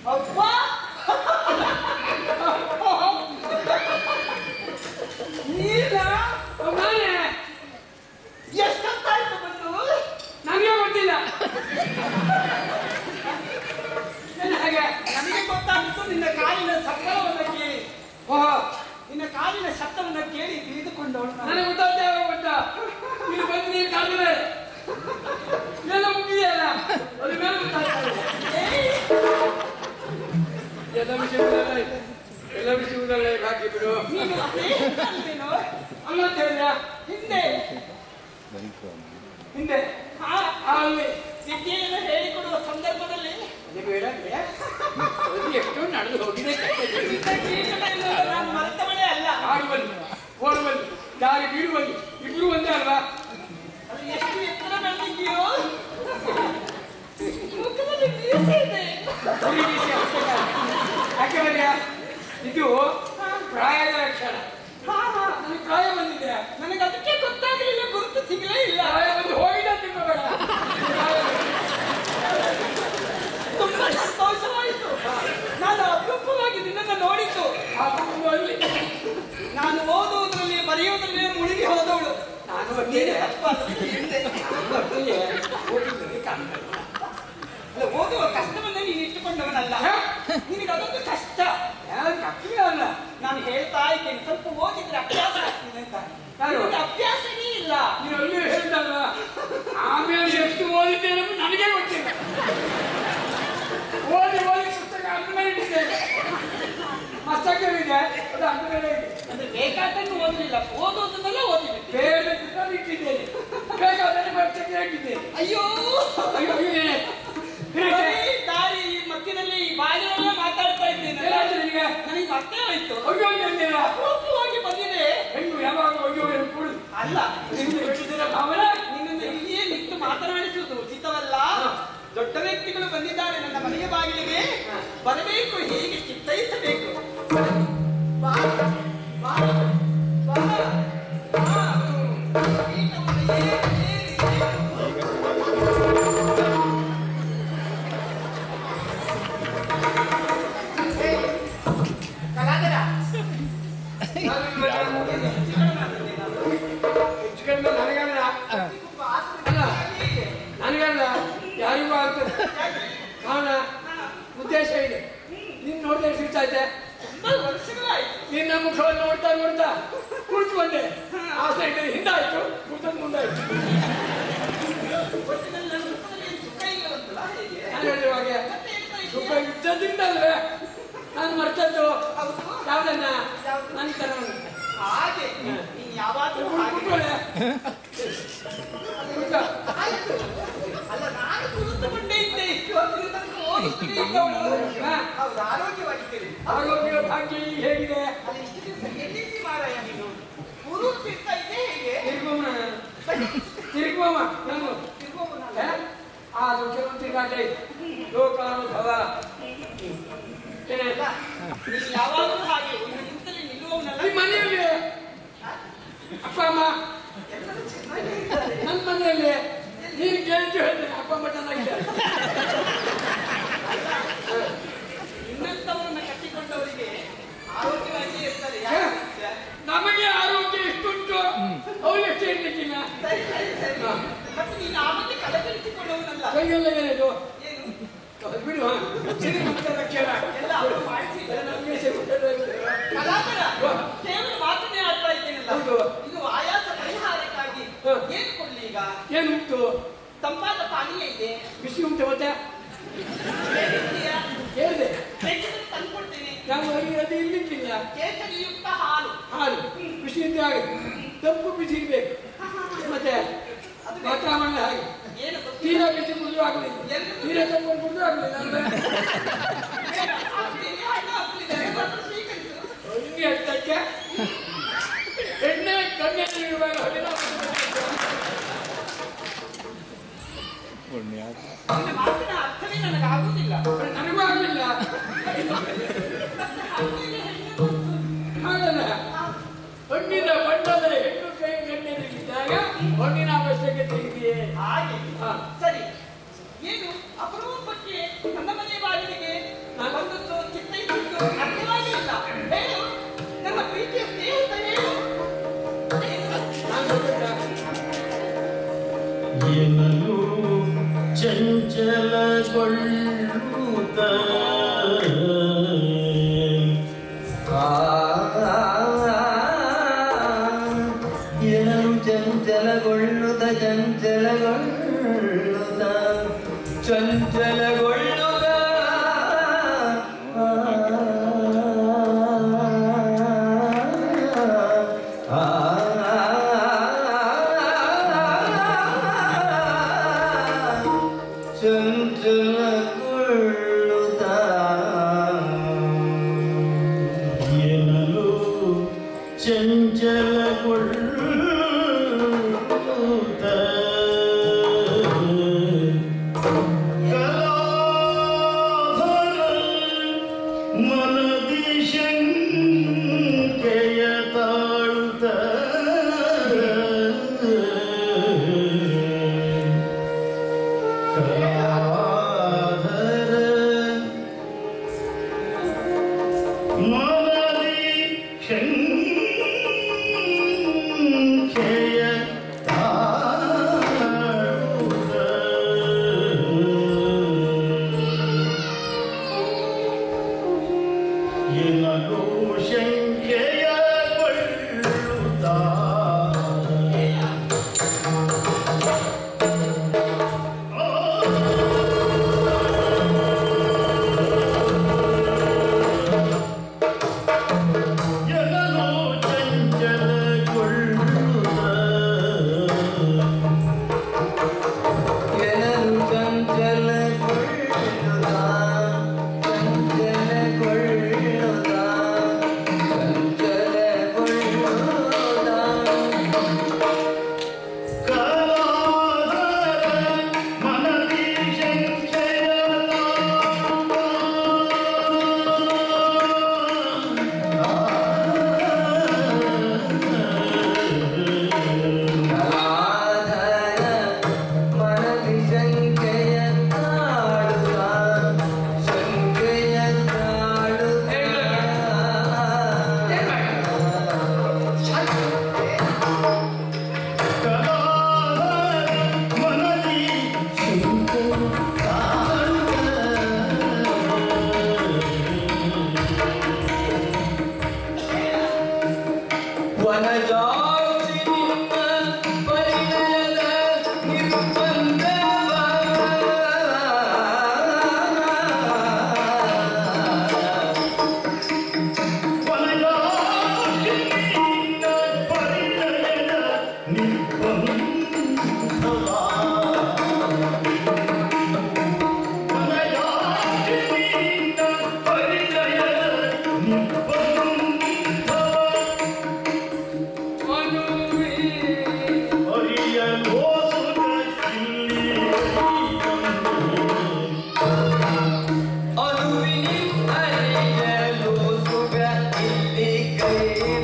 ಅಪ್ಪ ನೀನ ನಾನೇ ಎಷ್ಟೊತ್ತಾಯ್ತು ಬಂದು ನನಗೆ ಗೊತ್ತಿಲ್ಲ ಏನ್ ಹಾಗೆ ನನಗೆ ಗೊತ್ತಾಗಿತ್ತು ನಿನ್ನ ಕಾಲಿನ ಶಬ್ದವನ್ನು ಕೇಳಿ ಓಹೋ ನಿನ್ನ ಕಾಲಿನ ಶಬ್ದವನ್ನು ಕೇಳಿ ತಿಳಿದುಕೊಂಡವಳು ನಾನು. ನನಗೆ ಗೊತ್ತಾಗ್ತಾ ಯಾವಾಗ ಗೊತ್ತಾ ನೀನು ಬಂದು ನೀನು ಕಾದಿದೆ ಎಲ್ಲ ಮುಗಿದೆಯಲ್ಲ ಅದ್ರ ಮೇಲೆ ಗೊತ್ತಾಗ್ತಾ ಇದೆ. ಎಲ್ಲ ವಿಷಯಗಳೆಲ್ಲ ಎಲ್ಲ ವಿಷಯಗಳೆಲ್ಲ ಈಗ ಹಾಕಿ ಬಿಡು ನೀನು ಸ್ನೇಹಿತನಲ್ವೇನೋ? ಅಲ್ಲ ಅಂತ ಹೇಳಿದ ಹಿಂದೆ ಹಿಂದೆ ಹಾ ಆ ಅಲ್ಲಿ ವಿದ್ಯೆಯನ್ನು ಹೇಳಿಕೊಡುವ ಸಂದರ್ಭದಲ್ಲಿ ಅದು ಬೇಡ ಅಂದ್ರೆ ಅದು ಎಷ್ಟೋ ನಡೆದು ಹೋಗಿದೆ ನಿನ್ನ ಕೀಟಗಳನ್ನು ನಾನು ಮರೆತವಳೇ ಅಲ್ಲ ಆಡುವಲ್ಲಿ ಓಡುವಲ್ಲಿ ದಾರಿ ಬೀಳುವಲ್ಲಿ ಇಬ್ರು ಒಂದೇ ಅಲ್ವಾ ಅದು ಎಷ್ಟು ಎತ್ತರ ಬೆಳೆದಿದೆಯೋ ಮುಖದಲ್ಲಿ ಮೀಸೆ ಇದೆ ಹುಡಿ ಬೀಸಿ ಹಾಕ್ಬೇಕಾ? ಯಾಕೆ ಬರಿಯ ಇದು ಪ್ರಾಯದ ಲಕ್ಷಣ ಹಾ ಹಾ ನನಗೆ ಪ್ರಾಯ ಬಂದಿದೆ ನನಗೆ ಅದಕ್ಕೆ ಗೊತ್ತಾಗಲಿಲ್ಲ ಗುರುತು ಸಿಗಲೇ ಇಲ್ಲ ಪ್ರಾಯ ಬಂದು ಹೋಗಿದೆ ಅಂತ ತಿಳ್ಕೊಬೇಡ. ಪ್ರಾಯ ಬಂದು. ತುಂಬಾ ಸಂತೋಷವಾಯಿತು ನಾನು ಅಪರೂಪವಾಗಿ ನಿನ್ನನ್ನು ನೋಡಿದ್ದು ಆ ಮಗು ಅಲ್ಲಿ ನಾನು ಓದುವುದರಲ್ಲಿ ಬರೆಯುವುದರಲ್ಲಿ ಮುಳುಗಿ ಹೋದವಳು ನಾನು ನೀನು ಒಟ್ಟಿಗೆ ಸ್ವಲ್ಪ ಅದಕ್ಕೆ ಹಿಂದೆ. ನಾನು ಒಟ್ಟಿಗೆ ಹೋಗಿದ್ದಲ್ಲಿ ಕಾಣ್ತದೆ. ಅಲ್ಲ, ಓದುವ ಕಷ್ಟವನ್ನ ನೀನು ಇಟ್ಟುಕೊಂಡವನಲ್ಲ ಹಾ? ನಿನಗೆ ಅದೊಂದು ಕಷ್ಟ ಯಾರು ಕಟ್ಟಿಲ್ಲ ಅಲ್ಲ ನಾನು ಹೇಳ್ತಾ ಇದ್ದೇನೆ ಸ್ವಲ್ಪ ಓದಿದ್ರೆ ಅಭ್ಯಾಸ ಆಗ್ತದೆ ಅಂತ ಯಾರು? ನಿನಗೆ ಅಭ್ಯಾಸನೇ ಇಲ್ಲ ನೀನು ಅಲ್ಲಿ ಹೇಳ್ದಲ್ವ ಆಮೇಲೆ ಎಷ್ಟು ಓದಿದ್ದೇನೆ ಅಂತ ನನಗೆ ಗೊತ್ತಿಲ್ಲ ಓದಿ ಓದಿ ಪುಸ್ತಕ ಅಂದ ಮೇಲೆ ಇಟ್ಟಿದ್ದೇನೆ ಮಸ್ತಕ ಇದೆ ಅದು ಅಂದ ಮೇಲೆ ಇದೆ ಅಂದ್ರೆ ಬೇಕಾದನ್ನು ಓದಲಿಲ್ಲ ಓದೋದನ್ನೆಲ್ಲ ಓದಿಬಿಟ್ಟು ಬೇರೆ ಪುಸ್ತಕ ಇಟ್ಟಿದ್ದೇನೆ ಬೇಕಾದರೆ ಮಸ್ತಕ ಇಟ್ಟಿದ್ದೇನೆ ಅಯ್ಯೋ ಅಯ್ಯೋ ಅಯ್ಯೋ ಏನೇ? ಬರೀ ಏನಾಯ್ತು? ದಾರಿ ಈ ಮಧ್ಯದಲ್ಲಿ ಈ ಬಾಗಿಲಲ್ಲೇ ಮಾತಾಡ್ತಾ ಇದ್ದೇನೆ ಏನಾಯ್ತು ನಿನಗೆ? ನನಗೆ ಮತ್ತೆ ಹೋಯ್ತು ಅಯ್ಯೋ ಅಂತ ಹೇಳ್ತೀರಾ? ಅಪರೂಪವಾಗಿ ಬಂದಿದೆ ಹೆಣ್ಣು ಯಾವಾಗ ಅಯ್ಯೋ ಎಂದು ಕೂಡುದು ಅಲ್ಲ ನಿನ್ನ ಯೋಚಿಸಿದ ಭಾವನೆ ನಿನ್ನನ್ನು ಇಲ್ಲಿಯೇ ನಿಂತು ಮಾತನಾಡಿಸುವುದು ಉಚಿತವಲ್ಲ ದೊಡ್ಡ ವ್ಯಕ್ತಿಗಳು ಬಂದಿದ್ದಾರೆ ನನ್ನ ಮನೆಯ ಬಾಗಿಲಿಗೆ ಬರಬೇಕು ಹೀಗೆ ಚಿತ್ತೈಸಬೇಕು ಬಾ, ಬಾ, ಬಾ, ಬಾ. ಪೀಠವನ್ನು ಏರಿ, ಏರಿ, ಏರು. ಕಲಾವಿದ, ಹೆಚ್ಚು ಕಡಿಮೆ ನನಗಲ್ಲ ಅಲ್ಲ ನನಗಲ್ಲ ಯಾರಿಗೂ ಆಗ್ತದೆ ಕಾರಣ ಉದ್ದೇಶ ಇದೆ ನೀನ್ ನೋಡಿದ್ರೆ ಸಿಗ್ತೈತೆ ತುಂಬಾ ವರ್ಷಗಳಾಯ್ತು ನಿನ್ನ ಮುಖವನ್ನು ನೋಡ್ತಾ ನೋಡ್ತಾ ಕುಳಿತು ಬಂದೆ ಆ ಸೈಡ್ ಹಿಂದಾಯ್ತು ಕುಳಿತದ್ದು ಮುಂದಾಯ್ತು ಒಟ್ಟಿನಲ್ಲಿ ನನ್ನ ಮುಖದಲ್ಲಿ ಏನು ಸುಖ ಇಲ್ಲವಂತಲ್ಲ ಹೇಗೆ ನಾನು ಹೇಳುವಾಗ ಮತ್ತೆ ಎಂತ ಇದೆಯಾ? ಸುಖ ಇದ್ದದಿಂದಲ್ವೇ ನಾನು ಮರ್ತದ್ದು ಹೌದು. ಯಾವ್ದನ್ನ ಯಾವ್ದು? ನನ್ನ ತರವನ್ನು ಹಾಗೆ ನೀನ್ ಯಾವಾಗಲೂ ಹಾಗೆ ಕುತ್ಕೊಳ್ಳೆ ಕುತ್ಕೋ. ಆಯ್ತು. ಅಲ್ಲ ನಾನು ಕುಳಿತುಕೊಂಡೇ ಇದ್ದೆ ಇಷ್ಟು ಹೊತ್ತಿನ ತನಕ ಓದುತ್ತಲೇ ಇದ್ದವಳು. ಹಾ. ಹೌದು ಆರೋಗ್ಯವಾಗಿದ್ದೇನೆ ಆರೋಗ್ಯ ಭಾಗ್ಯ ಹೇಗಿದೆ ಅಲ್ಲಿ ಇಷ್ಟು ದಿವಸ ಎಲ್ಲಿದ್ದಿ ಮಾರಾಯ ನೀನು ಊರು ತಿರ್ತಾ ಇದ್ದೆ ಹೇಗೆ ತಿರುಗುವ ನಾನು ತಿರುಗುವ ನಾನು ತಿರುಗುವವನಲ್ಲ. ಏ? ಆ ಕೆಲವೊಂದು ತಿರುಗಾಟ ಇದೆ ಲೋಕಾನುಭವ ಏನೇ ಅಲ್ಲ, ನೀನು ಯಾವಾಗಲೂ ಹಾಗೆ ಒಂದು ನಿಂತಲ್ಲಿ ನಿಲ್ಲುವವನಲ್ಲ ಈ ಮನೆಯಲ್ಲಿ ಅಪ್ಪ ಅಮ್ಮ ಎಲ್ಲರೂ ಚೆನ್ನಾಗಿ ಇದ್ದಾರೆ. ನನ್ನ ಮನೆಯಲ್ಲಿ ನೀನು ಕೇಳಿದ್ದು ಹೇಳಿದೆ ಅಪ್ಪ ಅಮ್ಮ ಚೆನ್ನಾಗಿದ್ದಾರೆ ನಿನ್ನಂಥವರನ್ನ ಕಟ್ಟಿಕೊಂಡವರಿಗೆ ಆರೋಗ್ಯವಾಗಿ ಇರ್ತಾರೆ ಯಾಕೆ ಗೊತ್ತಾ? ನಮಗೆ ಆರೋಗ್ಯ ಎಷ್ಟುಂಟು ಅವ್ರು ಎಷ್ಟು ಇರ್ಲಿಕ್ಕಿಲ್ಲ ಸರಿ ಸರಿ ಸರಿ ಮತ್ತೆ ನೀನು ಆವತ್ತೆ ಕಲಕಲಿಸಿಕೊಳ್ಳುವನಲ್ಲ ಕೈಗೆಲ್ಲ ಏನಿದು ಏನು ಅದು ಬಿಡು ಶ್ರೀಮಂತ ರಕ್ಷಣ ಎಲ್ಲ ಅವರು ಮಾಡಿಸಿ ನಮಗೆ ಸಿಗುತ್ತದೆ ಕಲಾಕರ ಕೇವಲ ಮಾತನ್ನೇ ಆಡ್ತಾ ಇದ್ದೇನಲ್ಲ ಹೌದು. ಇದು ಆಯಾಸ ಪರಿಹಾರಕ್ಕಾಗಿ ಹ. ಏನು ಕೊಡ್ಲಿ ಈಗ ಏನುಂಟು ತಂಪಾದ ಪಾನೀಯ ಇದೆ ಬಿಸಿ ಉಂಟು ಮತ್ತೆ ಬೇಕಿದೆಯಾ? ಹೇಳಿದೆ ಬೇಕಿದ್ರೆ ತಂದ್ಕೊಡ್ತೇನೆ ನಾವು ಅದು ಇರ್ಲಿಕ್ಕಿಲ್ಲ ಕೇಸರಿಯುಕ್ತ ಹಾಲು ಹಾಲು ಬಿಸಿ ಇದ್ರೆ ಆಗುತ್ತೆ ತಪ್ಪು ಬಿಸಿ ಇರ್ಬೇಕು ಮತ್ತೆ ವಾತಾವರಣ ಹಾಗೆ ಏನು ಗೊತ್ತಿಲ್ಲ. ತೀರಾ ಬಿಸಿ ಕುಡಿದು ಆಗಲಿಲ್ಲ ತೀರಾ ತಪ್ಪು ಕುಡಿದು ಆಗಲಿಲ್ಲ ಅಂದ್ರೆ ಬೇಡ, ಹಾಕ್ತೀನಿ, ಹಣ್ಣು ಹಾಕ್ತೀನಿ, ಎಲ್ಲಾದ್ರೂ ಸ್ವೀಕರಿಸು. ಹಿಂಗೆ ಹತ್ತಕ್ಕೆ ಎಣ್ಣೆ ಕಣ್ಣೆಣ್ಣೆ ಇರುವಾಗ ಹೊಡೆದ ನಿನ್ನ ಮಾತಿನ ಅರ್ಥವೇ ನನಗಾಗುವುದಿಲ್ಲ ನನಗೂ ಆಗಲಿಲ್ಲ ಮತ್ತೆ ಹಾಗೇನೆ ಹೆಣ್ಣು ಬಂತು. ಹಾಗಲ್ಲ ಹಣ್ಣಿನ ಬಣ್ಣದ ಹೆಣ್ಣು ಕೈ ಗಣ್ಯರಿದ್ದಾಗ ಹಣ್ಣಿನ ಅವಶ್ಯಕತೆ ಇದೆಯೇ ಹಾಗೆ ಹಾ. ಸರಿ ಏನು ಅಪರೂಪಕ್ಕೆ ನನ್ನ ಮನೆ ಬಾಗಿಲಿಗೆ ನಾನು ಮನದಿ ಶಂಕೆಯ ತಾಳುತ್ತ ಕಲಾಧರ ಮನದಿ ಶಂಕೆಯ ಏನೋ ಶಂಕೆಯ ಕೊಳ್ಳುತ್ತಾ ಏನೋ ಚಂಚಲಗೊಳ್ಳುತ್ತಾ ಜನರು ಚಂಚಲಗೊಳ್ಳುತ್ತ ಚಂಚಲಗೊಳ್ಳುತ್ತ ಚಂಚಲಗೊಳ್ಳುತ್ತ ಕಲಾಧರ ಮನದಿ ಶಂಕೆಯ ಕಲಾಧರ ಮನದಿ ಶಂಕೆಯ ತಾಳುತ್ತ ಶಂಕೆಯ ಕಲಾಧರ ಮನದಿ ಶಂಕೆಯ ವನಜಾತಿ ನಿಮ್ಮ ಪರಿಣಯದ ನಿರ್ಬಂಧವ ವನಜಾತಿಯಿಂದ ಪರಿಣಯದ ನಿರ್ಬಂಧವ. ವನಜಾತಿಯಿಂದ ಪರಿಣಯದ ನಿರ್ಬಂಧವ. ಅರಿಯಲೋ ಸುಖಕ್ಕಿಲ್ಲಿ ಅನುವಿನಿ ಅರಿಯಲು ಸುಖ ಇಲ್ಲಿ ಕೈ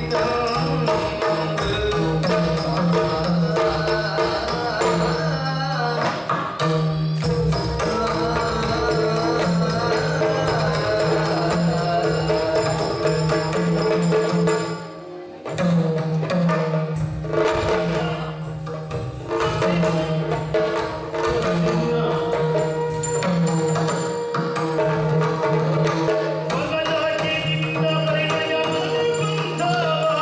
ವನಜಾತಿಯಿಂದ ಪರಿಣಯದ ನಿರ್ಬಂಧವ.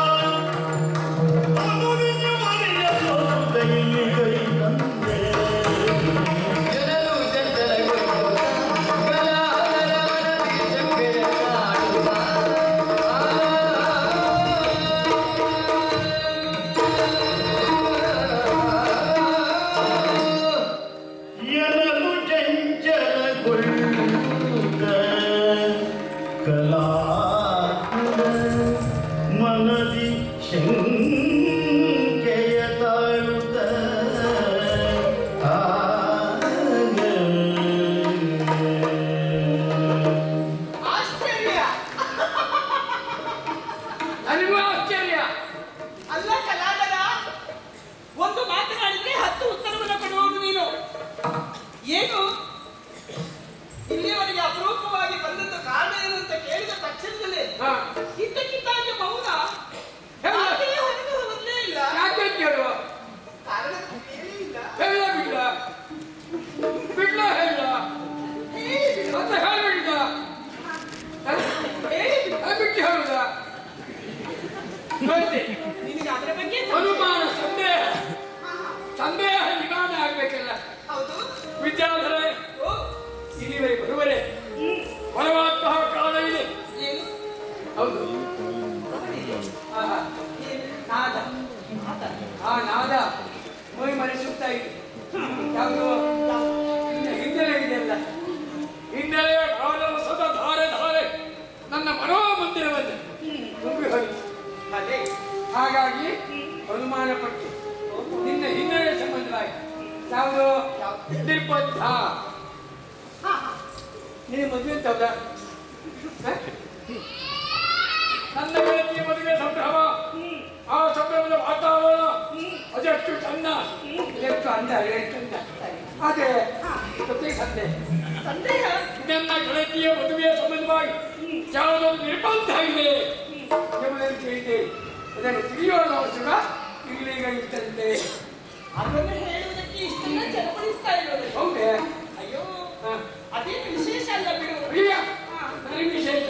ಅನುವಿನ ಅರಿಯಲೋ ಕೈಲಿ ಕೈ ತಂದೆ. ಜನರು ಚಂಚಲಗೊಳ್ಳುತ್ತ ಕಲಾಧರ ಮನದಿ ಶಂಕೆಯ ತಾಳುತ್ತ ಎನಲು ಚಂಚಲಗೊಳ್ಳುತ್ತ ಕಲಾಕುಲ ಮನದಿ ಶಂಕೆಯ ತಾಳುತ್ತ ಆಶ್ಚರ್ಯ ನನಗೂ ಆಶ್ಚರ್ಯ ಅಲ್ಲ ಕಲಾಗರ ಒಂದು ಮಾತನಾಡಿದ್ರೆ ಹತ್ತು ಉತ್ತರವನ್ನು ಕೊಡುವವನು ನೀನು ಏನು ಇಲ್ಲಿಯವರೆಗೆ ಅಪರೂಪವಾಗಿ ಬಂದದ್ದು ಕಾರಣ ಏನು ಅಂತ ಕೇಳಿದ ತಕ್ಷಣದಲ್ಲೇ ಹಾ. ಇದ್ದಕ್ಕಿದ್ದಾಗೆ ಮೌನ ಹೇಳು. ಮಾತೇ ಹೊರಗೆ ಹೋಗಲೇ ಇಲ್ಲ ಯಾಕೆ ಕೇಳುವ ಕಾರಣ ಬೇರೆ ಇಲ್ಲ ಹೇಳ ಬಿಡ್ಲ ಬಿಡ್ಲ ಹೇಳ ಹೇಳಿ ಮತ್ತೆ ಹೇಳ್ಬಿಡ್ದ ಹೇಳಿ ಬಿಟ್ಟು ಹೇಳುದ ನೋಡಿ ನಿನಗೆ ಅದರ ಬಗ್ಗೆ ಅನುಮಾನ ಸಂದೇಹ ಹಾ, ಹಾ. ಸಂದೇಹ ನಿವಾರಣೆ ಆಗ್ಬೇಕಲ್ಲ ಹೌದು ವಿದ್ಯಾಧರ ಓ, ಇಲ್ಲಿವರೆಗೆ ಬರುವರೆ ಬರುವಂತಹ ಕಾಲ ಇದೆ ಏನು ಹೌದು ಆಹಾ. ಏನು? ನಾದ ನಾದ ಆ ನಾದ ಮೈ ಮರೆಸುತ್ತಾ ಇದೆ ಯಾವುದು ಹಿಂದೆ ಹಿನ್ನೆಲೆ ಇದೆಯಲ್ಲ ಹಿನ್ನೆಲೆಯ ಕಾಲವಸದ ಧಾರೆ ಧಾರೆ ನನ್ನ ಮನೋಮಂದಿರವನ್ನು ತುಂಬಿ ಹೋಯಿತು ಅದೇ ಹಾಗಾಗಿ ಅನುಮಾನ ಪಟ್ಟು ನಿನ್ನ ಹಿನ್ನೆಲೆ ಸಂಬಂಧವಾಗಿ ಯಾವುದು ನಿರ್ಬಂಧ ಹಾ ಹಾ ನೀನು ಮದುವೆ ಅಂತ ಹೌದಾ ಹ? ನನ್ನ ಗೆಳತಿಯ ಮದುವೆ ಸಂಭ್ರಮ ಆ ಸಂಭ್ರಮದ ವಾತಾವರಣ ಅದೆಷ್ಟು ಚಂದ ಎಷ್ಟು ಅಂದ ಎಷ್ಟು ಅಂದ ಅದೇ ಜೊತೆಗೆ ಸಂದೆ ಸಂದೇಹ ನನ್ನ ಗೆಳತಿಯ ಮದುವೆಯ ಸಂಬಂಧವಾಗಿ ಯಾವುದೊಂದು ನಿರ್ಬಂಧ ಇದೆ ಎಂಬುದನ್ನು ಕೇಳಿದೆ ಅದನ್ನು ತಿಳಿಯುವ ಅವಶ್ಯಕ ಇಲ್ಲಿಗ ಇದ್ದಂತೆ ಅದನ್ನು ಹೇಳುವುದಕ್ಕೆ ಇಷ್ಟೆಲ್ಲ ಚಡಪಡಿಸ್ತಾ ಇರೋದು ಹೌದೇ ಅಯ್ಯೋ ಹ. ಅದೇನು ವಿಶೇಷ ಅಲ್ಲ ಬಿಡು ಅಯ್ಯ ನನಗೆ ವಿಶೇಷ